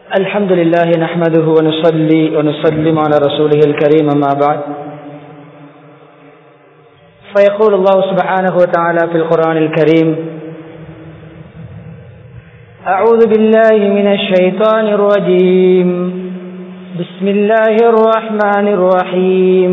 الحمد لله نحمده ونصلي ونسلم على رسوله الكريم أما بعد فيقول الله سبحانه وتعالى في القرآن الكريم أعوذ بالله من الشيطان الرجيم بسم الله الرحمن الرحيم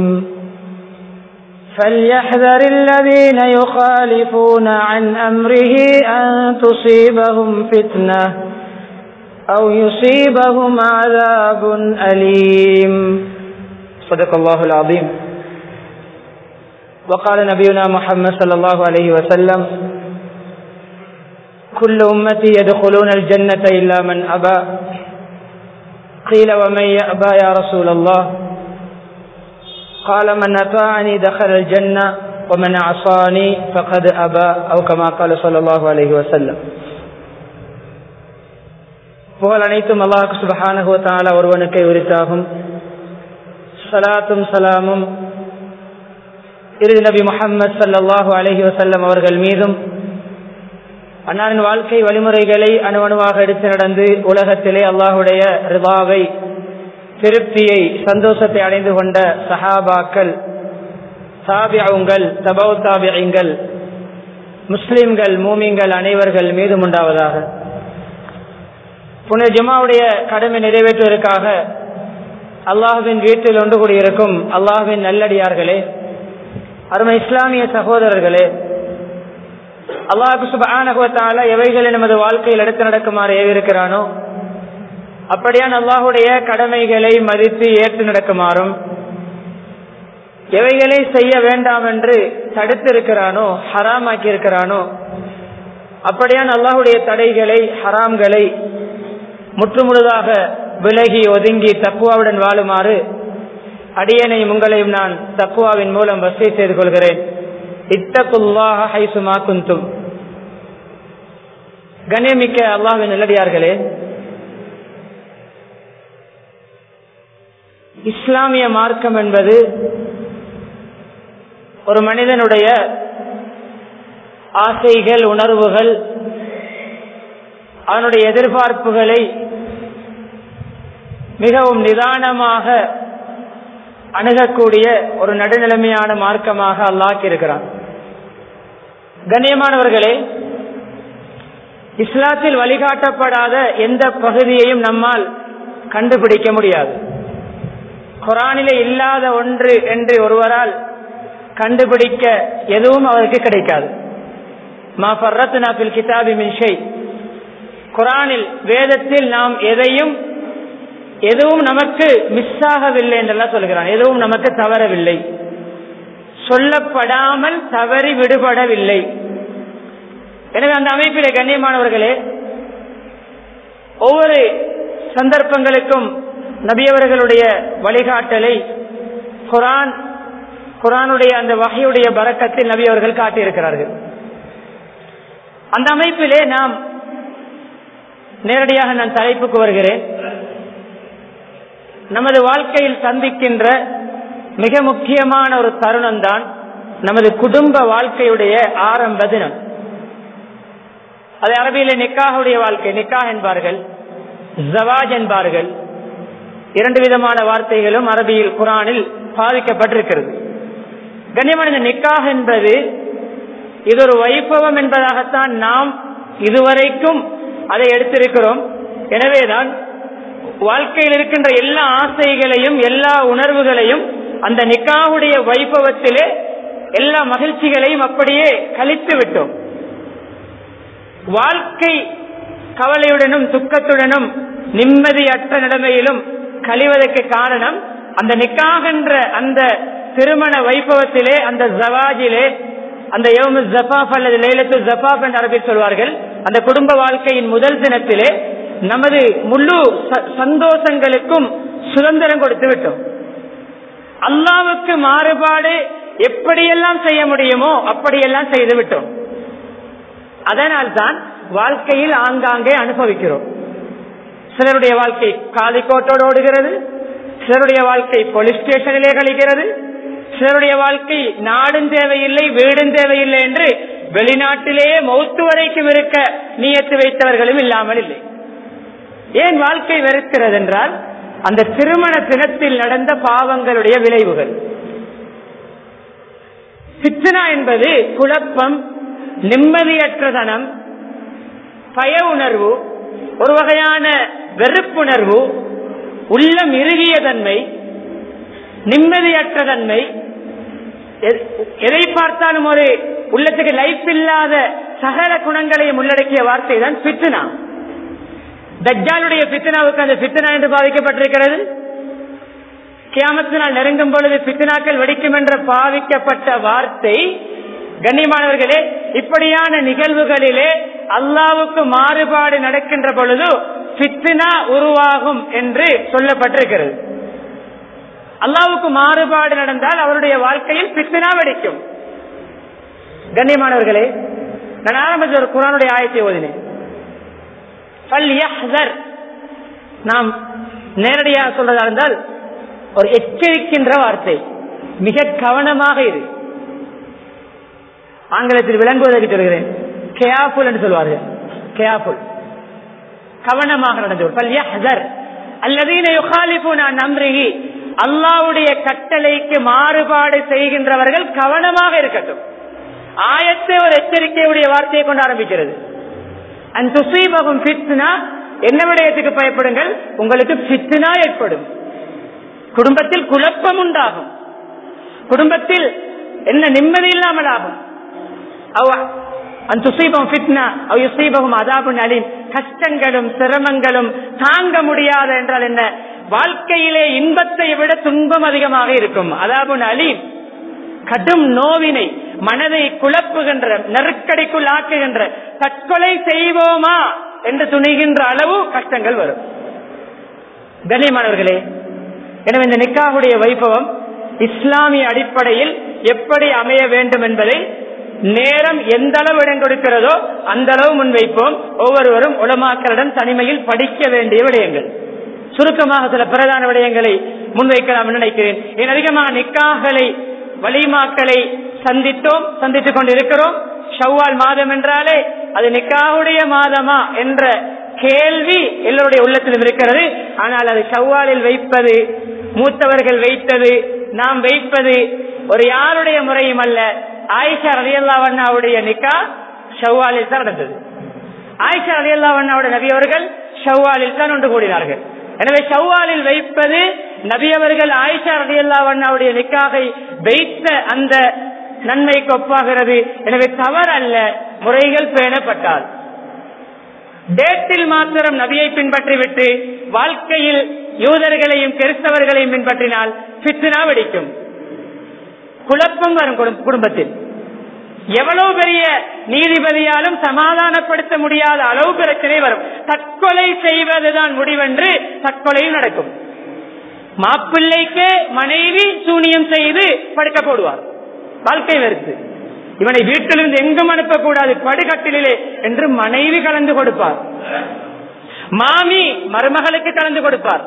فليحذر الذين يخالفون عن أمره أن تصيبهم فتنة أو يصيبهم عذاب أليم صدق الله العظيم وقال نبينا محمد صلى الله عليه وسلم كل أمتي يدخلون الجنة إلا من أبى قيل ومن يأبى يا رسول الله قال من أطاعني دخل الجنة ومن عصاني فقد أبى أو كما قال صلى الله عليه وسلم புகழ் அனைத்தும் அல்லாஹ் சுபஹானஹு தாலா ஒருவனுக்கே உரித்தாகும் சலாத்தும் சலாமும் இறுதி நபி முகம்மது சல்லாஹூ அலஹி வசல்லம் அவர்கள் மீதும் அன்னாரின் வாழ்க்கை வழிமுறைகளை அணுவணுவாக எடுத்து நடந்து உலகத்திலே அல்லாஹுடைய ரிபாவை திருப்தியை சந்தோஷத்தை அடைந்து கொண்ட சஹாபாக்கள் தாபியங்கள் தபௌ தாபியங்கள் முஸ்லிம்கள் மூமிங்கள் அனைவர்கள் மீதும் உண்டாவதாக புனித ஜுமாவுடைய கடமை நிறைவேற்றுவதற்காக அல்லாஹுவின் வீட்டில் ஒன்று கூடியிருக்கும் அல்லாஹுவின் நல்லடியார்களே அருமை இஸ்லாமிய சகோதரர்களே அல்லாஹு சுபானகுவத்தால எவைகளை நமது வாழ்க்கையில் எடுத்து நடக்குமாறு ஏவிருக்கிறானோ அப்படியான் அல்லாஹுடைய கடமைகளை மதித்து ஏற்று நடக்குமாறும் எவைகளை செய்ய வேண்டாம் என்று தடுத்திருக்கிறானோ ஹராமாக்கி இருக்கிறானோ அப்படியான் அல்லாஹுடைய தடைகளை ஹராம்களை முற்றுமுழுதாக விலகி ஒதுங்கி தக்குவாவுடன் வாழுமாறு அடியனை உங்களையும் நான் தக்குவாவின் மூலம் வசதி செய்து கொள்கிறேன் இத்தகுல்லாக ஹைசுமா குந்தும் கண்ணியமிக்க அல்லாஹின் நல்லடியார்களே இஸ்லாமிய மார்க்கம் என்பது ஒரு மனிதனுடைய ஆசைகள் உணர்வுகள் அவனுடைய எதிர்பார்ப்புகளை மிகவும் நிதானமாக அணுகக்கூடிய ஒரு நடுநிலைமையான மார்க்கமாக அல்லாக்கி இருக்கிறான் கண்ணியமானவர்களே இஸ்லாத்தில் வழிகாட்டப்படாத எந்த பகுதியையும் நம்மால் கண்டுபிடிக்க முடியாது குரானிலே இல்லாத ஒன்று என்று ஒருவரால் கண்டுபிடிக்க எதுவும் அவருக்கு கிடைக்காது மா பர்ரத்து நாப்பில் கிதாபி மின்ஷை குரானில் வேதத்தில் நாம் எதையும் எதுவும் நமக்கு மிஸ் ஆகவில்லை என்றெல்லாம் சொல்கிறான் எதுவும் நமக்கு தவறவில்லை சொல்லப்படாமல் தவறி விடுபடவில்லை எனவே அந்த அமைப்பிலே கண்ணியமானவர்களே ஒவ்வொரு சந்தர்ப்பங்களுக்கும் நபியவர்களுடைய வழிகாட்டலை குரான் குரானுடைய அந்த வகையுடைய பறக்கத்தில் நபி அவர்கள் காட்டியிருக்கிறார்கள் அந்த அமைப்பிலே நாம் நேரடியாக நான் தலைப்புக்கு வருகிறேன் நமது வாழ்க்கையில் சந்திக்கின்ற மிக முக்கியமான ஒரு தருணம் தான் நமது குடும்ப வாழ்க்கையுடைய ஆரம்ப தினம் அது அரபியில நிக்காவுடைய வாழ்க்கை நிக்கா என்பார்கள் ஜவாஜ் என்பார்கள் இரண்டு விதமான வார்த்தைகளும் அரபியில் குரானில் பாதிக்கப்பட்டிருக்கிறது கண்ணியமான நிக்காக என்பது இது ஒரு வைபவம் என்பதாகத்தான் நாம் இதுவரைக்கும் அதை எடுத்திருக்கிறோம் எனவேதான் வாழ்க்கையில் இருக்கின்ற எல்லா ஆசைகளையும் எல்லா உணர்வுகளையும் அந்த நிக்காவுடைய வைபவத்திலே எல்லா மகிழ்ச்சிகளையும் அப்படியே கழித்து விட்டோம் வாழ்க்கை கவலையுடனும் துக்கத்துடனும் நிம்மதியற்ற நிலைமையிலும் கழிவதற்கு காரணம் அந்த நிக்காகின்ற அந்த திருமண வைபவத்திலே அந்த ஜவாஜிலே அந்த யோமு ஜபாப் அல்லது லைலத்து ஜபாப் என்று அரபில் சொல்வார்கள் அந்த குடும்ப வாழ்க்கையின் முதல் தினத்திலே நமது முழு சந்தோஷங்களுக்கும் சுதந்திரம் கொடுத்து விட்டோம் அல்லாவுக்கு மாறுபாடு எப்படியெல்லாம் செய்ய முடியுமோ அப்படியெல்லாம் செய்து விட்டோம் அதனால் தான் வாழ்க்கையில் ஆங்காங்கே அனுபவிக்கிறோம் சிலருடைய வாழ்க்கை காலிக்கோட்டோடு ஓடுகிறது சிலருடைய வாழ்க்கை போலீஸ் ஸ்டேஷனிலே கழிக்கிறது சிலருடைய வாழ்க்கை நாடும் தேவையில்லை வீடும் தேவையில்லை என்று வெளிநாட்டிலேயே மௌத்து வரைக்கும் இருக்க நியத்து வைத்தவர்களும் இல்லாமல் இல்லை ஏன் வாழ்க்கை வெறுக்கிறது என்றால் அந்த திருமண தினத்தில் நடந்த பாவங்களுடைய விளைவுகள் சித்தனா என்பது குழப்பம் நிம்மதியற்ற தனம் பய உணர்வு ஒரு வகையான வெறுப்புணர்வு உள்ளம் இறுகிய தன்மை நிம்மதியற்ற தன்மை எ- எதை பார்த்தாலும் ஒரு உள்ளத்துக்கு லைஃப் இல்லாத சகல குணங்களையும் உள்ளடக்கிய வார்த்தை தான் பித்னா தஜ்ஜாலுடைய பித்னாவுக்கு அந்த பித்னா என்று பாவிக்கப்பட்டிருக்கிறது கியாமத்து நாள் நெருங்கும் பொழுது பித்னாக்கள் வெடிக்கும் என்ற பாவிக்கப்பட்ட வார்த்தை கண்ணியமானவர்களே இப்படியான நிகழ்வுகளிலே அல்லாவுக்கு மாறுபாடு நடக்கின்ற பொழுது பித்னா உருவாகும் என்று சொல்லப்பட்டிருக்கிறது அல்லாவுக்கு மாறுபாடு நடந்தால் அவருடைய வாழ்க்கையில் பித்னா வெடிக்கும் கண்ணியமானவர்களே நான் ஆரம்பிச்ச ஒரு குரானுடைய ஆயத்தை ஓதினேன் فَلْيَحْذَرْ. நாம் நேரடியாக சொல்றதா இருந்தால் ஒரு எச்சரிக்கின்ற வார்த்தை மிக கவனமாக இரு ஆங்கிலத்தில் விளங்குவதற்கு சொல்கிறேன் கேர்ஃபுல் என்று சொல்வார்கள் கேர்ஃபுல் கவனமாக நடந்து கொள். فَلْيَحْذَرْ. الَّذِينَ يُخَالِفُونَ عَنْ أَمْرِهِ. அல்லாஹ்வுடைய கட்டளைக்கு மாறுபாடு செய்கின்றவர்கள் கவனமாக இருக்கட்டும் ஆயத்தை ஒரு எச்சரிக்கையுடைய வார்த்தையை கொண்டு ஆரம்பிக்கிறது அன் துசீபகும் ஃபித்னா என்ன விடயத்துக்கு பயப்படுங்கள் உங்களுக்கு ஃபித்னா ஏற்படும் குடும்பத்தில் குழப்பம் உண்டாகும் குடும்பத்தில் என்ன நிம்மதி இல்லாமல் ஆகும் அவ- அன் துசீபம் ஃபித்னா அவ் யுசீபகும் அதாபுன் அலீம் கஷ்டங்களும் சிரமங்களும் தாங்க முடியாத என்றால் என்ன வாழ்க்கையிலே இன்பத்தை விட துன்பம் அதிகமாக இருக்கும் அதாபுன் அலீம் கடும் நோவினை மனதை குழப்புகின்ற நெருக்கடிக்குள் ஆக்குகின்ற தற்கொலை செய்வோமா என்று துணிகின்ற அளவு கஷ்டங்கள் வரும் கண்ணியமானவர்களே எனவே இந்த நிக்காவுடைய வைபவம் இஸ்லாமிய அடிப்படையில் எப்படி அமைய வேண்டும் என்பதை நேரம் எந்த அளவு இடம் கொடுக்கிறதோ அந்த அளவு முன்வைப்போம் ஒவ்வொருவரும் உலமாக்களிடம் தனிமையில் படிக்க வேண்டிய விடயங்கள் சுருக்கமாக சில பிரதான விடயங்களை முன்வைக்கலாம் என்று நினைக்கிறேன் ஏன் அதிகமாக நிக்காகளை வலிமாக்களை சந்தித்தோம் சந்தித்துக் கொண்டிருக்கிறோம் ஷவ்வால் மாதம் என்றாலே அது நிக்காவுடைய மாதமா என்ற கேள்வி எல்லோருடைய உள்ளத்திலும் இருக்கிறது ஆனால் அது ஷவ்வாலில் வைப்பது மூத்தவர்கள் வைத்தது நாம் வைப்பது ஒரு யாருடைய முறையும் அல்ல ஆயிஷா ரலியல்லா அண்ணாவுடைய நிக்கா ஷவ்வாலில் தான் நடந்தது ஆயிஷா ரலியல்லா அண்ணாவுடைய நபி அவர்கள் ஷவ்வாலில் தான் ஒன்று கூடினார்கள் எனவே ஷவ்வாலில் வைப்பது நபி அவர்கள் ஆயிஷா ரலியல்லா அண்ணாவுடைய நிக்காகை வைத்த அந்த நன்மைக்கு ஒப்பாகிறது எனவே தவறு அல்ல முறைகள் பேணப்பட்டால் டேட்டில் மாத்திரம் நபியை பின்பற்றிவிட்டு வாழ்க்கையில் யூதர்களையும் கிறிஸ்தவர்களையும் பின்பற்றினால் பித்னா வெடிக்கும் குழப்பம் வரும் குடும்- குடும்பத்தில் எவ்வளவு பெரிய நீதிபதியாலும் சமாதானப்படுத்த முடியாத அளவு பிரச்சனை வரும் தற்கொலை செய்வதுதான் முடிவென்று தற்கொலையும் நடக்கும் மாப்பிள்ளைக்கு மனைவி சூனியம் செய்து படுக்க போடுவார் வாழ்க்கை வெறுத்து இவனை வீட்டிலிருந்து எங்கும் அனுப்பக்கூடாது படுகட்டிலே என்று மனைவி கலந்து கொடுப்பார் மாமி மருமகளுக்கு கலந்து கொடுப்பார்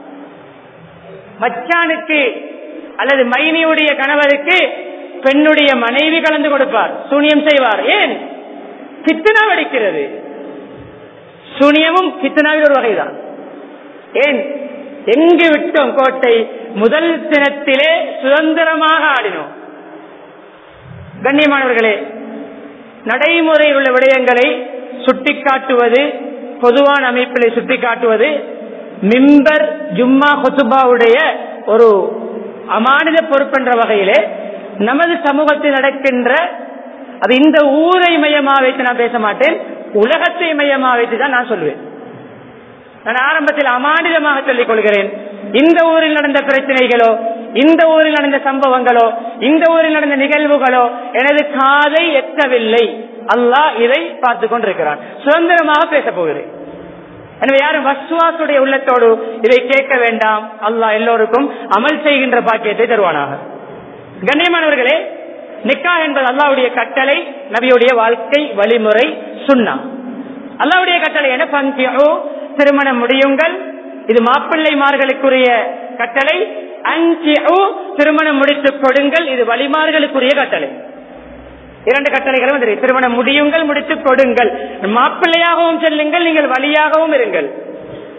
மச்சானுக்கு அல்லது மைனியுடைய கணவருக்கு பெண்ணுடைய மனைவி கலந்து கொடுப்பார் சூனியம் செய்வார் ஏன் கித்தனா வெடிக்கிறது சூனியமும் கித்தனாவில் ஒரு வகைதான் ஏன் எங்கு விட்டோம் கோட்டை முதல் தினத்திலே சுதந்திரமாக ஆடினோம் கண்ணியமானவர்களே நடைமுறையில் உள்ள விடயங்களை சுட்டிக்காட்டுவது பொதுவான அமைப்பிலே சுட்டிக்காட்டுவது மிம்பர் ஜும்மா கொத்துபாவுடைய ஒரு அமானித பொறுப்பென்ற வகையிலே நமது சமூகத்தில் நடக்கின்ற அது இந்த ஊரை மையமா வைத்து நான் பேச மாட்டேன் உலகத்தை மையமா வைத்து தான் நான் சொல்லுவேன் நான் ஆரம்பத்தில் அமானிதமாக சொல்லிக் கொள்கிறேன் இந்த ஊரில் நடந்த பிரச்சனைகளோ இந்த ஊரில் நடந்த சம்பவங்களோ இந்த ஊரில் நடந்த நிகழ்வுகளோ எனது காதை எட்டவில்லை அல்லாஹ் இதை பார்த்து கொண்டிருக்கிறான் சுதந்திரமாக பேசப் போகிறேன் எனவே யாரும் வசுவாசுடைய உள்ளத்தோடு இதை கேட்க வேண்டாம் அல்லாஹ் எல்லோருக்கும் அமல் செய்கின்ற பாக்கியத்தை தருவானாக கண்ணியமானவர்களே நிக்கா என்பது அல்லாவுடைய கட்டளை நபியுடைய வாழ்க்கை வழிமுறை சுண்ணா அல்லாவுடைய கட்டளை என பங்கியோ திருமணம் முடியுங்கள் இது மாப்பிள்ளைமார்களுக்குரிய கட்டளை அஞ்சியோ திருமணம் முடித்துக் கொடுங்கள் இது வழிமார்களுக்குரிய கட்டளை இரண்டு கட்டளைகளும் வந்து திருமணம் முடியுங்கள் முடித்துக் கொடுங்கள் மாப்பிள்ளையாகவும் செல்லுங்கள் நீங்கள் வழியாகவும் இருங்கள்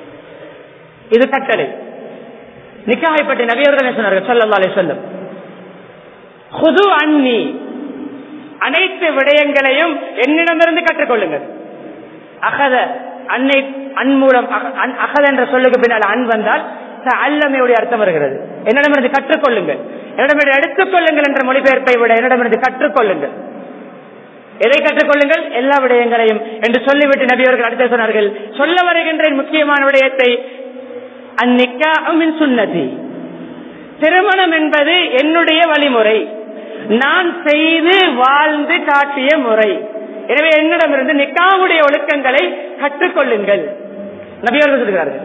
இது கட்டளை நிக்காகை பற்றி நபியவர்கள் சொன்னார்கள் சொல்லல்லா அலி சொல்லும் குது அன்னி அனைத்து விடயங்களையும் என்னிடமிருந்து கற்றுக்கொள்ளுங்கள் அகத அன்னை அன் மூலம் அகத என்ற சொல்லுக்கு பின்னால் அன் வந்தால் அல்லமையுடைய அர்த்தம் வருகிறது என்னிடமிருந்து கற்றுக்கொள்ளுங்கள் என்னிடமிருந்து எடுத்துக்கொள்ளுங்கள் என்ற மொழிபெயர்ப்பை விட என்னிடமிருந்து கற்றுக்கொள்ளுங்கள் எதை கற்றுக்கொள்ளுங்கள் எல்லா விடயங்களையும் என்று சொல்லிவிட்டு நபியவர்கள் அடுத்த சொன்னார்கள் சொல்ல வருகின்ற முக்கியமான விடயத்தை அந்நிக்காமின் சுன்னதி திருமணம் என்பது என்னுடைய வழிமுறை நான் செய்து வாழ்ந்து காட்டிய முறை எனவே என்னிடமிருந்து நிக்காவுடைய ஒழுக்கங்களை கற்றுக்கொள்ளுங்கள் நபியவர்கள் சொல்கிறார்கள்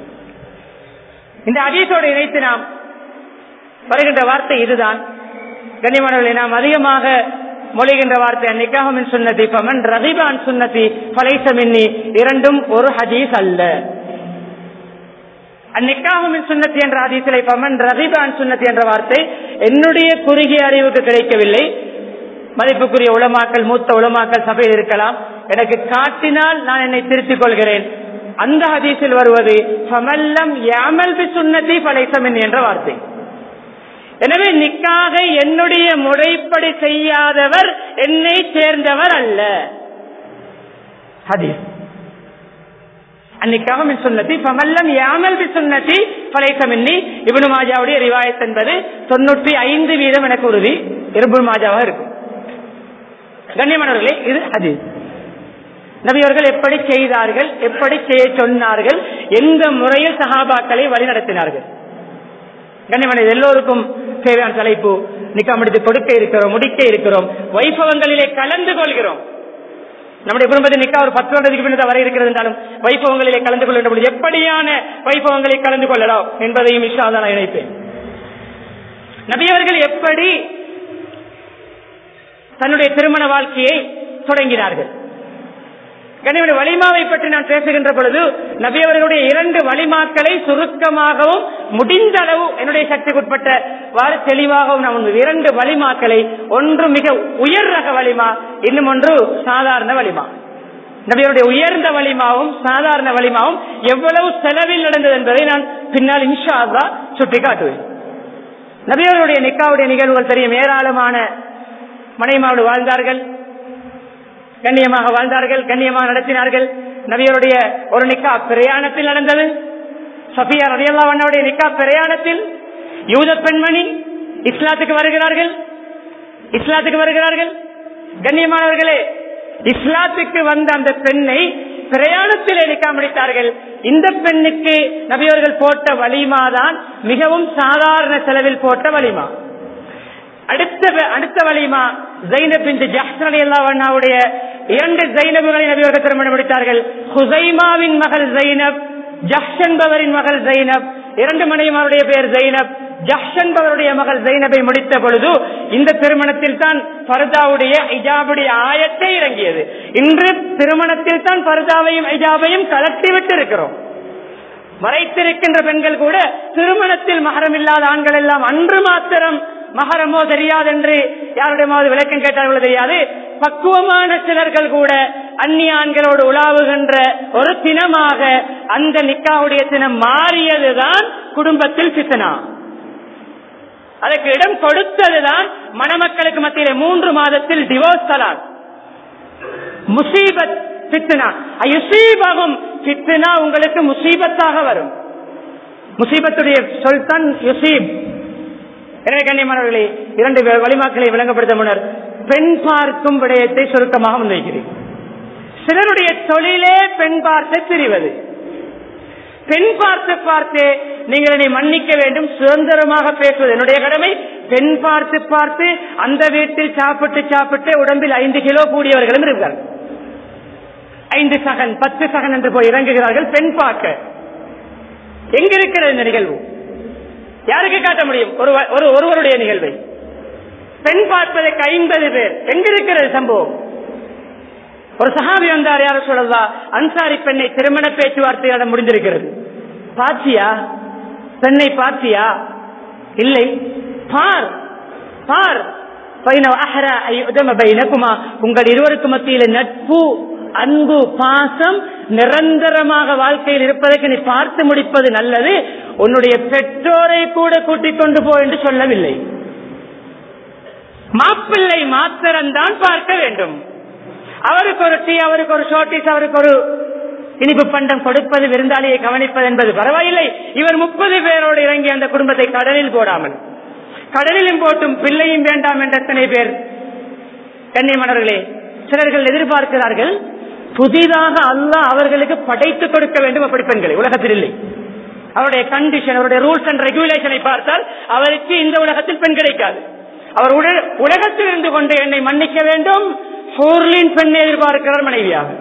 இந்த அதீசோடு இணைத்து நாம் வருகின்ற வார்த்தை இதுதான் கண்ணியமானவர்களை நாம் அதிகமாக மொழிகின்ற வார்த்தை நிக்காகமின் சுன்னதி பமன் ரதிபான் சுன்னதி பலைசமின்னி இரண்டும் ஒரு ஹதீஸ் அல்ல அந்நிக்காகமின் சுன்னத்தி என்ற ஹதீசிலை பமன் ரதிபான் சுன்னத்தி என்ற வார்த்தை என்னுடைய குறுகிய அறிவுக்கு கிடைக்கவில்லை மதிப்புக்குரிய உளமாக்கல் மூத்த உளமாக்கல் சபையில் இருக்கலாம் எனக்கு காட்டினால் நான் என்னை திருத்திக் கொள்கிறேன் அந்த ஹதீஸில் வருவது சமல்லம் யாமல் பி சுன்னதி பலைசமின் என்ற வார்த்தை எனவே நிக்காக என்னுடைய முறைப்படி செய்யாதவர் என்னை சேர்ந்தவர் அல்ல ஹதீஸ் அன்னைக்காக மின் சுன்னதி பமல்லம் யாமல் பி சுன்னதி பலைசமின்னி இவனு மாஜாவுடைய ரிவாயத் என்பது தொண்ணூற்றி ஐந்து வீதம் எனக்கு உறுதி இருபுல் மாஜாவாக இருக்கும் கண்ணியமானவர்களே இது ஹதீஸ் நபியவர்கள் எப்படி செய்தார்கள் எப்படி செய்ய சொன்னார்கள் எந்த முறையில் சஹாபாக்களை வழிநடத்தினார்கள் கண்ணியமான எல்லோருக்கும் தேவையான தலைப்பு நிக்காம் எடுத்து கொடுக்க இருக்கிறோம் முடிக்க இருக்கிறோம் வைபவங்களிலே கலந்து கொள்கிறோம் நம்முடைய குடும்பத்தில் நிக்கா ஒரு பத்து வருடத்துக்கு பின்னர் வர இருக்கிறது என்றாலும் வைபவங்களிலே கலந்து கொள்கின்ற பொழுது எப்படியான வைபவங்களை கலந்து கொள்ளலாம் என்பதையும் இஷாதான் நான் இணைப்பேன் நபியவர்கள் எப்படி தன்னுடைய திருமண வாழ்க்கையை தொடங்கினார்கள் கனிமணி வலிமாவை பற்றி நான் பேசுகின்ற பொழுது நபியவர்களுடைய இரண்டு வலிமாக்களை சுருக்கமாகவும் முடிந்த அளவு என்னுடைய சக்திக்குட்பட்ட வார தெளிவாகவும் நான் உண்மை இரண்டு வலிமாக்களை ஒன்று மிக உயர் ரக வலிமா இன்னும் ஒன்று சாதாரண வலிமா நபியருடைய உயர்ந்த வலிமாவும் சாதாரண வலிமாவும் எவ்வளவு செலவில் நடந்தது என்பதை நான் பின்னால் இன்ஷா அல்லா சுட்டி காட்டுவேன் நபியவர்களுடைய நிக்காவுடைய நிகழ்வுகள் தெரியும் ஏராளமான மனைமாவோடு வாழ்ந்தார்கள் கண்ணியமாக வாழ்ந்தார்கள் கண்ணியமாக நடத்தினார்கள் நபியருடைய ஒரு நிக்கா பிரயாணத்தில் நடந்தது சபியா ரதியல்லாவுடைய நிக்கா பிரயாணத்தில் யூத பெண்மணி இஸ்லாத்துக்கு வருகிறார்கள் இஸ்லாத்துக்கு வருகிறார்கள் கண்ணியமானவர்களே இஸ்லாத்துக்கு வந்த அந்த பெண்ணை பிரயாணத்திலே நிக்கா முடித்தார்கள் இந்த பெண்ணுக்கு நபியவர்கள் போட்ட வலிமாதான் மிகவும் சாதாரண செலவில் போட்ட வலிமா அடுத்த அடுத்த வலிமா ஜைனப் பின் ஜஹ்சன் அல்லாவுடைய இரண்டு ஜைனபுகளை நபியவர்கள் திருமணம் முடித்தார்கள் ஹுசைமாவின் மகள் ஜைனப் ஜஹ் என்பவரின் மகள் ஜைனப் இரண்டு மனைவிமாருடைய பெயர் ஜைனப் ஜஹ் என்பவருடைய மகள் ஜைனபை முடித்த பொழுது இந்த திருமணத்தில் தான் பர்தாவுடைய இஜாபுடைய ஆயத்தை இறங்கியது இன்று திருமணத்தில் தான் பர்தாவையும் இஜாபையும் கலட்டிவிட்டு இருக்கிறோம் மறைத்திருக்கின்ற பெண்கள் கூட திருமணத்தில் மகரம் இல்லாத ஆண்கள் எல்லாம் அன்று மாத்திரம் மகரமோ தெரியாது என்று யாருடைய விளக்கம் கேட்டார்களோ தெரியாது பக்குவமான சிலர்கள் கூட அந்நிய ஆண்களோடு உலாவுகின்ற ஒரு தினமாக அந்த நிக்காவுடைய தினம் மாறியதுதான் குடும்பத்தில் சித்தனா அதற்கு இடம் கொடுத்ததுதான் மணமக்களுக்கு மத்தியிலே மூன்று மாதத்தில் டிவோர்ஸ் தலாக் முசீபத் பித்னா யுசீபகும் பித்னா உங்களுக்கு முசீபத்தாக வரும் முசீபத்துடைய சொல் தான் யுசீப் எனவே கண்ணியமானவர்களே இரண்டு வழிமாக்களை விளங்கப்படுத்த முன்னர் பெண் பார்க்கும் விடயத்தை சுருக்கமாக முன்வைக்கிறேன் சிலருடைய தொழிலே பெண் பார்த்து பிரிவது பெண் பார்த்து பார்த்து நீங்கள் என்னை மன்னிக்க வேண்டும் சுதந்திரமாக பேசுவது என்னுடைய கடமை பெண் பார்த்து பார்த்து அந்த வீட்டில் சாப்பிட்டு சாப்பிட்டு உடம்பில் ஐந்து கிலோ கூடியவர்களும் இருக்கிறார்கள் ஐந்து சகன் பத்து சகன் என்று போய் இறங்குகிறார்கள் பெண் பார்க்க எங்க இருக்கிறது இந்த நிகழ்வு யாருக்கு காட்ட முடியும் ஒரு ஒரு ஒருவருடைய நிகழ்வை பெண் பார்ப்பதற்கு ஐம்பது பேர் எங்க இருக்கிறது சம்பவம் ஒரு சஹாபி வந்தார் யார சொல்லலா அன்சாரி பெண்ணை திருமண பேச்சுவார்த்தையாட முடிந்திருக்கிறது பாத்தியா பெண்ணை பாத்தியா இல்லை பார் பார் உங்கள் இருவருக்கு மத்தியில நட்பு அன்பு பாசம் நிரந்தரமாக வாழ்க்கையில் இருப்பதற்கு நீ பார்த்து முடிப்பது நல்லது உன்னுடைய பெற்றோரை கூட கூட்டிக் கொண்டு போ என்று சொல்லவில்லை மாப்பிள்ளை மாத்திரம்தான் பார்க்க வேண்டும் அவருக்கு ஒரு டீ அவருக்கு ஒரு ஷோட்டிஸ் அவருக்கு ஒரு இனிப்பு பண்டம் கொடுப்பது விருந்தாளியை கவனிப்பது என்பது பரவாயில்லை இவர் முப்பது பேரோடு இறங்கி அந்த குடும்பத்தை கடலில் போடாமல் கடலிலும் போட்டும் பிள்ளையும் வேண்டாம் என்ற எத்தனை பேர் கண்ணியமனர்களே சிலர்கள் எதிர்பார்க்கிறார்கள் புதிதாக அல்லாஹ் அவர்களுக்கு படைத்து கொடுக்க வேண்டும் அப்படி பெண்களை உலகத்தில் இல்லை அவருடைய கண்டிஷன் அவருடைய ரூல்ஸ் அண்ட் ரெகுலேஷனை பார்த்தால் அவருக்கு இந்த உலகத்தில் பெண் கிடைக்காது அவர் உல- உலகத்தில் இருந்து கொண்டு என்னை மன்னிக்க வேண்டும் போர்லின் பெண்ணை எதிர்பார்க்கிறார் மனைவியாக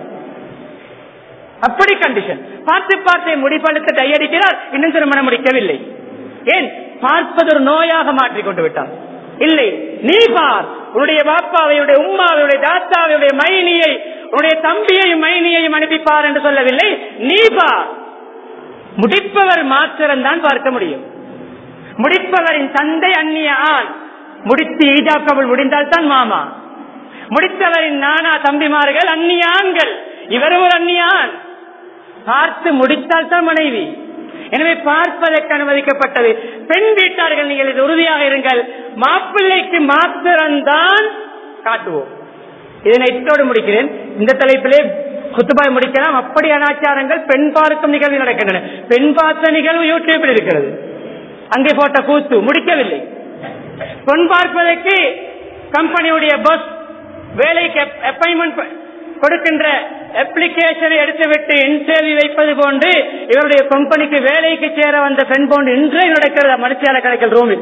அப்படி கண்டிஷன் பார்த்து பார்த்து முடிப்பெடுத்து டையடிக்கிறார் இன்னும் திருமணம் முடிக்கவில்லை ஏன் பார்ப்பது ஒரு நோயாக மாற்றிக் கொண்டு விட்டார் இல்லை நீ பார் உன்னுடைய பாப்பாவை உன்னுடைய உம்மாவை உன்னுடைய தாத்தாவை உன்னுடைய மைனியை உன்னுடைய தம்பியையும் மைனியையும் அனுப்பிப்பார் என்று சொல்லவில்லை நீ பார் முடிப்பவர் மாத்திரம்தான் பார்க்க முடியும் முடிப்பவரின் தந்தை அந்நிய ஆண் முடித்து ஈஜாக்கவள் முடிந்தால் தான் மாமா முடித்தவரின் நானா தம்பிமார்கள் அந்நிய ஆண்கள் இவரும் ஒரு அந்நிய ஆண் பார்த்து முடித்தால் தான் மனைவி எனவே பார்ப்பதற்கு அனுமதிக்கப்பட்டது பெண் வீட்டார்கள் நீங்கள் இது உறுதியாக இருங்கள் மாப்பிள்ளைக்கு மாத்திரம்தான் காட்டுவோம் இதனை இத்தோடு முடிக்கிறேன் இந்த தலைப்பிலே குத்துபாய் முடிக்கலாம் அப்படி அனாச்சாரங்கள் பெண் பார்க்கும் நிகழ்வு நடக்கின்றன பெண் பார்த்த நிகழ்வு யூடியூபில் இருக்கிறது அங்கே போட்ட கூத்து முடிக்கவில்லை பெண் பார்ப்பதற்கு கம்பெனியுடைய பஸ் வேலைக்கு அப்பாயின்மெண்ட் கொடுக்கின்ற அப்ளிகேஷனை எடுத்துவிட்டு இன்டர்வியூ வைப்பது போன்று இவருடைய கம்பெனிக்கு வேலைக்கு சேர வந்த பெண் போன்று இன்றே நடக்கிறது மனுஷியால கணக்கில் ரூமில்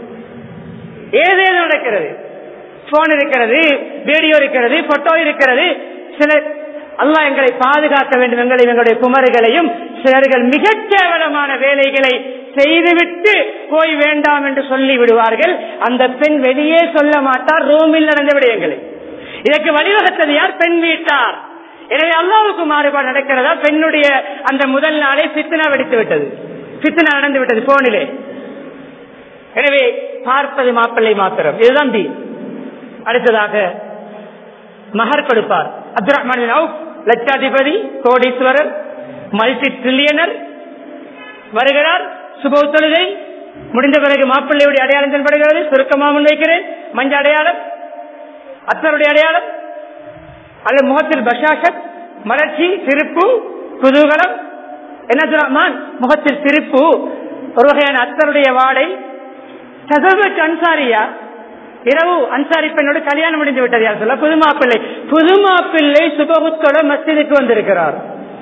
ஏதேது நடக்கிறது போன் இருக்கிறது வீடியோ இருக்கிறது போட்டோ இருக்கிறது சில அல்லாஹ் எங்களை பாதுகாக்க வேண்டும் எங்களை எங்களுடைய குமர்களையும் சிலர்கள் மிகச் கேவலமான வேலைகளை செய்துவிட்டு போய் வேண்டாம் என்று சொல்லி விடுவார்கள் அந்த பெண் வெளியே சொல்ல மாட்டார் ரூமில் நடந்த விடயங்களை இதற்கு வழிவகுத்தது யார் பெண் வீட்டார் எனவே அல்லாவுக்கு மாறுபாடு நடக்கிறதா பெண்ணுடைய அந்த முதல் நாளே பித்தனா வெடித்து விட்டது பித்தனா நடந்து விட்டது போனிலே எனவே பார்ப்பது மாப்பிள்ளை மாத்திரம் இதுதான் டி அடுத்ததாக மகர் கொடுப்பார் அப்துல் ரஹ்மான் பின் அவுப் லட்சாதிபதி கோடீஸ்வரர் மல்டி ட்ரில்லியனர் வருகிறார் சுப தொழுகை முடிந்த பிறகு மாப்பிள்ளையுடைய அடையாளம் தென்படுகிறது சுருக்கமாக முன்வைக்கிறேன் மஞ்ச அடையாளம் அத்தருடைய அடையாளம் அல்லது முகத்தில் பஷாஷத் மலர்ச்சி சிரிப்பு குதூகலம் என்ன ரஹ்மான் முகத்தில் சிரிப்பு ஒரு வகையான அத்தருடைய வாடை சதவத் அன்சாரியா இரவு அன்சாரி பெண்ணோடு கல்யாணம் முடிந்து விட்டது யார் சொல்ல புது மாப்பிள்ளை புது மாப்பிள்ளை சுபகுத்தோட மஸ்ஜிதுக்கு வந்திருக்கிறார்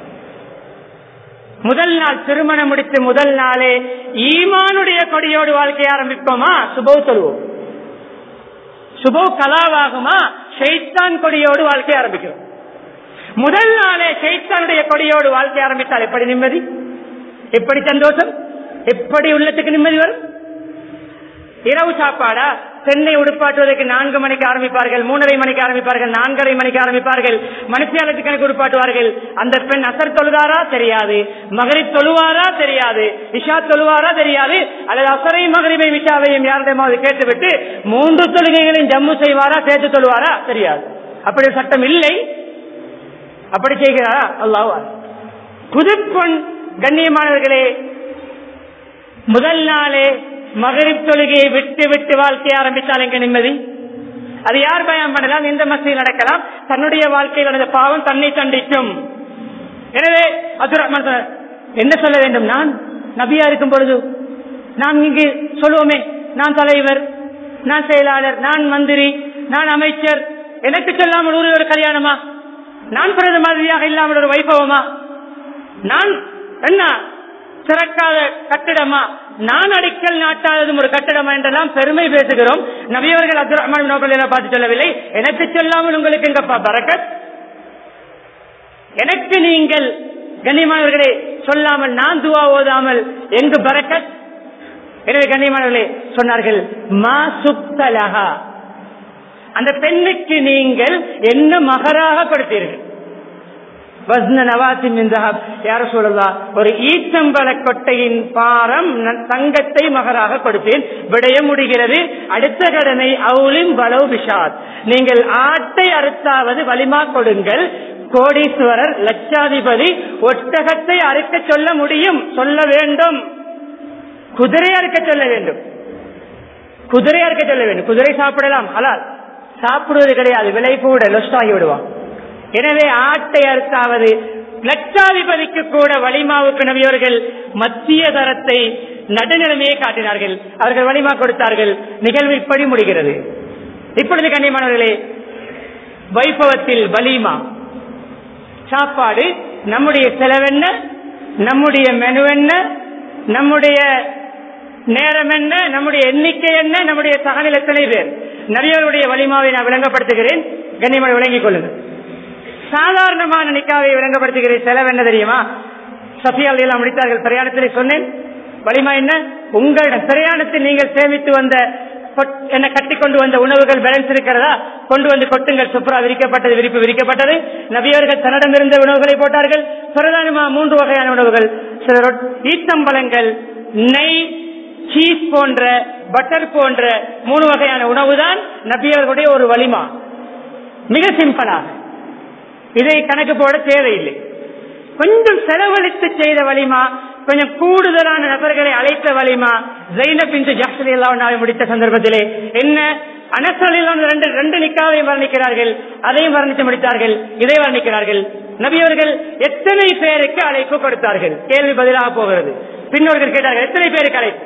முதல் நாள் திருமணம் முடித்து முதல் நாளே ஈமானுடைய கொடியோடு வாழ்க்கை ஆரம்பிப்போமா சுபோ சொல்லுவோம் சுபோ கலாவாகுமா ஷைத்தான் கொடியோடு வாழ்க்கை ஆரம்பிக்கிறோம் முதல் நாளே ஷைத்தானுடைய கொடியோடு வாழ்க்கை ஆரம்பித்தால் எப்படி நிம்மதி எப்படி சந்தோஷம் எப்படி உள்ளத்துக்கு நிம்மதி வரும் இரவு சாப்பாடா பெண்ணை உடுப்பாட்டுவதற்கு நான்கு மணிக்கு ஆரம்பிப்பார்கள் மூணரை மணிக்கு ஆரம்பிப்பார்கள் நான்கரை மணிக்கு ஆரம்பிப்பார்கள் மனுஷியாலத்துக்கு கணக்கு உடுப்பாட்டுவார்கள் அந்த பெண் அசர் தொழுதாரா தெரியாது மகரிப் தொழுவாரா தெரியாது இஷா தொழுவாரா தெரியாது அல்லது அசரை மகரிபை விஷாவையும் யாரிடமாவது கேட்டுவிட்டு மூன்று தொழுகைகளையும் ஜம்மு செய்வாரா சேர்த்து தொழுவாரா தெரியாது அப்படி ஒரு சட்டம் இல்லை அப்படி செய்கிறாரா அல்லாஹ் புதுப்பொன் கண்ணியமானவர்களே முதல் நாளே மகரிப் தொழுகையை விட்டு விட்டு வாழ்க்கை ஆரம்பித்தால் எங்க நிம்மதி அது யார் பயம் பண்ணலாம் எந்த மசையில் நடக்கலாம் தன்னுடைய வாழ்க்கையில் நடந்த பாவம் தன்னை தண்டிக்கும் எனவே அப்துல் ரஹ்மான் சொன்னார், என்ன சொல்ல வேண்டும் நான் நபியா இருக்கும் பொழுது நாம் இங்கு சொல்லுவோமே நான் தலைவர் நான் செயலாளர் நான் மந்திரி நான் அமைச்சர் எனக்கு சொல்லாமல் ஒரு ஒரு கல்யாணமா நான் பிறந்த மாதிரியாக இல்லாமல் ஒரு வைபவமா நான் என்ன சிறக்காத கட்டிடமா நான் அடிக்கல் நாட்டாததும் ஒரு கட்டிடமா என்றெல்லாம் பெருமை பேசுகிறோம் நபியவர்கள் அப்துல் ரஹ்மான் நோக்கல் பார்த்து சொல்லவில்லை எனக்கு சொல்லாமல் உங்களுக்கு எங்கப்பா பறக்கத் எனக்கு நீங்கள் கண்ணியமானவர்களே சொல்லாமல் நான் துவா ஓதாமல் எங்கு பறக்கத் எனவே கண்ணியமானவர்களே சொன்னார்கள் மா சுப்தலகா அந்த பெண்ணுக்கு நீங்கள் என்ன மகராக கொடுத்தீர்கள் வஸ்ன நவாசின் மின்தஹப் யார சொல்லலாம் ஒரு ஈச்சம்பல கொட்டையின் பாரம் ந- தங்கத்தை மகராக கொடுத்தேன் விடைய முடிகிறது அடுத்த கடனை அவுலின் பலவு விஷாத் நீங்கள் ஆட்டை அறுத்தாவது வலிமா கொடுங்கள் கோடீஸ்வரர் லட்சாதிபதி ஒட்டகத்தை அறுக்க சொல்ல முடியும் சொல்ல வேண்டும் குதிரை அறுக்க சொல்ல வேண்டும் குதிரை அறுக்க சொல்ல வேண்டும் குதிரை சாப்பிடலாம் ஹலால் சாப்பிடுவது கிடையாது விலை கூட லொஸ்ட் ஆகி விடுவான் எனவே ஆட்டை அறுத்தாவது லட்சாதிபதிக்கு கூட வலிமாவுக்கு நபியவர்கள் மத்திய தரத்தை நடுநிலைமையை காட்டினார்கள் அவர்கள் வலிமா கொடுத்தார்கள் நிகழ்வு இப்படி முடிகிறது இப்பொழுது கண்ணியமானவர்களே வைபவத்தில் வலிமா சாப்பாடு நம்முடைய செலவென்ன நம்முடைய மெனு என்ன நம்முடைய நேரம் என்ன நம்முடைய எண்ணிக்கை என்ன நம்முடைய சகனில் எத்தனை பேர் நபியவருடைய வலிமாவை நான் விளங்கப்படுத்துகிறேன் கண்ணியமாக விளங்கிக் கொள்ளுங்கள் சாதாரணமான நிக்காவை விளங்கப்படுத்துகிறேன் செலவு என்ன தெரியுமா சஃபியால் எல்லாம் முடித்தார்கள் பிரயாணத்திலே சொன்னேன் வலிமா என்ன உங்களிடம் பிரயாணத்தில் நீங்கள் சேமித்து வந்த என்ன கட்டி கொண்டு வந்த உணவுகள் பேலன்ஸ் இருக்கிறதா கொண்டு வந்து கொட்டுங்கள் சுப்ரா விரிக்கப்பட்டது விரிப்பு விரிக்கப்பட்டது நபியவர்கள் தன்னிடம் இருந்த உணவுகளை போட்டார்கள் பிரதானமா மூன்று வகையான உணவுகள் சில ஈத்தம்பழங்கள் நெய் சீஸ் போன்ற பட்டர் போன்ற மூணு வகையான உணவு தான் நபியவர்களுடைய ஒரு வலிமா மிக சிம்பிளாக இதை கணக்கு போட தேவையில்லை கொஞ்சம் செலவழித்து செய்த வலிமா கொஞ்சம் கூடுதலான நபர்களை அழைத்த வலிமா ஜெயினப் இன்று ஜாஸ்தி எல்லாம் முடித்த சந்தர்ப்பத்திலே என்ன அனசலில் ரெண்டு ரெண்டு நிக்காவையும் வர்ணிக்கிறார்கள் அதையும் வர்ணித்து முடித்தார்கள் இதை வர்ணிக்கிறார்கள் நபியவர்கள் எத்தனை பேருக்கு அழைப்பு கொடுத்தார்கள் கேள்வி பதிலாக போகிறது பின்னோர்கள் கேட்டார்கள் எத்தனை பேருக்கு அழைப்பு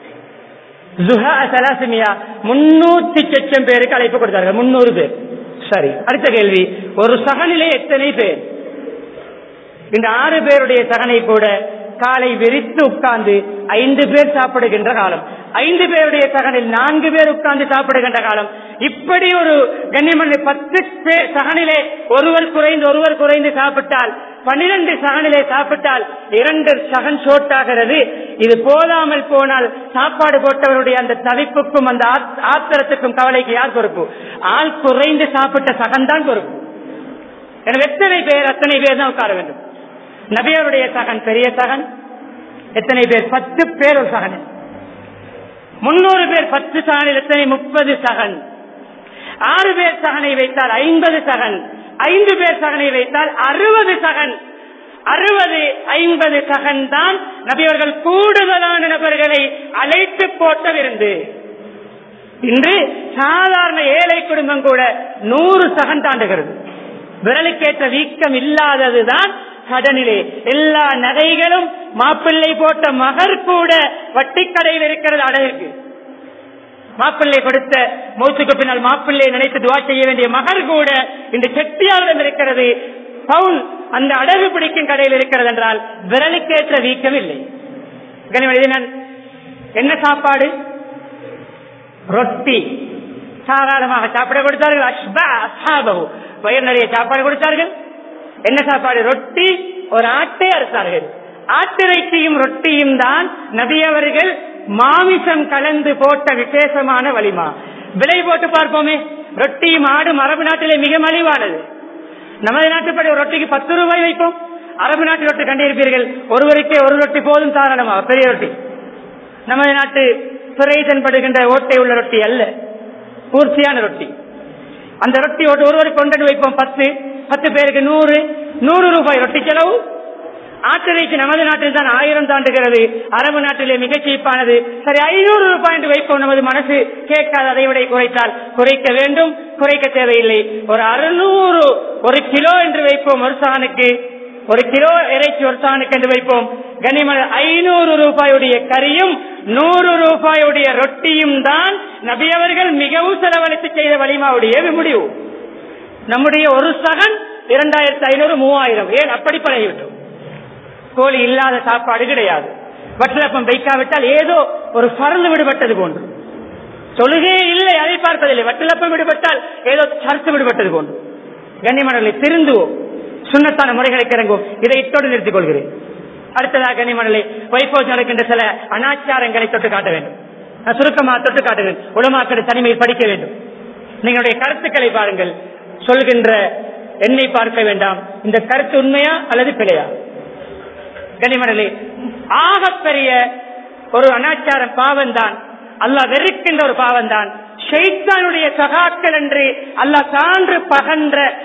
முன்னூத்தி சொச்சம் பேருக்கு அழைப்பு கொடுத்தார்கள் முன்னூறு பேர் சரி அடுத்த கேள்வி ஒரு சகனிலே எத்தனை பேர் இந்த ஆறு பேருடைய சகனை கூட காலை விரித்து உட்கார்ந்து ஐந்து பேர் சாப்பிடுகின்ற காலம் ஐந்து பேருடைய சகனில் நான்கு பேர் உட்கார்ந்து சாப்பிடுகின்ற காலம் இப்படி ஒரு கண்ணியமனை பத்து பேர் சகனிலே ஒருவர் குறைந்து ஒருவர் குறைந்து சாப்பிட்டால் பன்னிரண்டு சகனிலே சாப்பிட்டால் இரண்டு சகன் சோட்டாகிறது இது போதாமல் போனால் சாப்பாடு போட்டவருடைய அந்த தவிப்புக்கும் அந்த ஆத்திரத்துக்கும் கவலைக்கு யார் பொறுப்பு ஆள் குறைந்து சாப்பிட்ட சகன் தான் பொறுப்பு எனவே எத்தனை பேர் அத்தனை பேர் தான் உட்கார வேண்டும் நபியருடைய சகன் பெரிய சகன் எத்தனை பேர் பத்து பேர் ஒரு சகன் முன்னூறு பேர் பத்து சகனில் எத்தனை முப்பது சகன் ஆறு பேர் சகனை வைத்தால் ஐம்பது சகன் ஐந்து பேர் சகனை வைத்தால் அறுபது சகன் அறுபது ஐம்பது சகன் தான் நபியவர்கள் கூடுதலான நபர்களை அழைத்து போட்ட விருந்து இன்று சாதாரண ஏழை குடும்பம் கூட நூறு சகன் தாண்டுகிறது விரலுக்கேற்ற வீக்கம் இல்லாததுதான் கடனிலே எல்லா நகைகளும் மாப்பிள்ளை போட்ட மகர் கூட வட்டிக்கடையில் இருக்கிறது அடகிற்கு மாப்பிள்ளை கொடுத்த மௌத்துக்கு பின்னால் மாப்பிள்ளை நினைத்து துவா செய்ய வேண்டிய மகர் கூட இந்த செட்டியாரிடம் இருக்கிறது பவுன் அந்த அடகு பிடிக்கும் கடையில் இருக்கிறது என்றால் விரலுக்கேற்ற வீக்கம் இல்லை என்ன சாப்பாடு ரொட்டி சாதாரணமாக சாப்பிட கொடுத்தார்கள் அஷ்பா அசாபகு வயிறு நிறைய சாப்பாடு கொடுத்தார்கள் என்ன சாப்பாடு ரொட்டி ஒரு ஆட்டை அறுத்தார்கள் ஆட்டிறைச்சியும் ரொட்டியும் தான் நபியவர்கள் மாமிசம் கலந்து போட்ட விசேஷமான வலிமா விலை போட்டு பார்ப்போமே ரொட்டியும் ஆடும் அரபு நாட்டிலே மிக மலிவானது நமது நாட்டுப்படி ஒரு ரொட்டிக்கு பத்து ரூபாய் வைப்போம் அரபு நாட்டு ரொட்டி கண்டிருப்பீர்கள் ஒருவருக்கே ஒரு ரொட்டி போதும் தாராளமா பெரிய ரொட்டி நமது நாட்டு துறை தென்படுகின்ற ஓட்டை உள்ள ரொட்டி அல்ல பூர்த்தியான ரொட்டி அந்த ரொட்டி ஒருவருக்கு கொண்டு வைப்போம் பத்து பத்து பேருக்கு நூறு நூறு ரூபாய் ரொட்டி செலவு ஆட்டிறைச்சி நமது நாட்டில் தான் ஆயிரம் தாண்டுகிறது அரபு நாட்டிலே மிக சீப்பானது சரி ஐநூறு ரூபாய் என்று வைப்போம் நமது மனசு கேட்காது அதை விட குறைத்தால் குறைக்க வேண்டும் குறைக்க தேவையில்லை ஒரு அறுநூறு ஒரு கிலோ என்று வைப்போம் ஒரு சானுக்கு ஒரு கிலோ இறைச்சி ஒரு சானுக்கு என்று வைப்போம் கனிமல ஐநூறு ரூபாயுடைய கறியும் நூறு ரூபாயுடைய ரொட்டியும் தான் நபியவர்கள் மிகவும் செலவழித்து செய்த வலிமாவுடைய முடிவு நம்முடைய ஒரு சகன் இரண்டாயிரத்தி ஐநூறு மூவாயிரம் ஏன் அப்படி பழகிவிட்டோம் கோழி இல்லாத சாப்பாடு கிடையாது வட்டலப்பம் வைக்காவிட்டால் ஏதோ ஒரு பறந்து விடுபட்டது போன்று தொழுகையே இல்லை அதை பார்ப்பதில்லை வட்டலப்பம் விடுபட்டால் ஏதோ சர்த்து விடுபட்டது போன்று கண்ணிமணங்களை திருந்துவோம் சுண்ணத்தான முறைகளுக்கு இறங்குவோம் இதை இத்தோடு நிறுத்திக் கொள்கிறேன் அடுத்ததாக கண்ணிமணலை வைப்போஸ் நடக்கின்ற சில அனாச்சாரங்களை தொட்டு காட்ட வேண்டும் நான் சுருக்கமாக தொட்டு காட்டுகிறேன் உலமாக்கள் தனிமையில் படிக்க வேண்டும் நீங்களுடைய கருத்துக்களை பாருங்கள் சொல்கின்ற என்னை பார்க்க வேண்டாம் இந்த கருத்து உண்மையா அல்லது பிழையா கனிமணலே ஆகப்பெரிய ஒரு அனாச்சாரம் பாவம் தான் அல்லாஹ் வெறுக்கின்ற ஒரு பாவம் தான் ஷெய்தானுடைய சகாக்கள் என்று அல்லாஹ் சான்று பகன்ற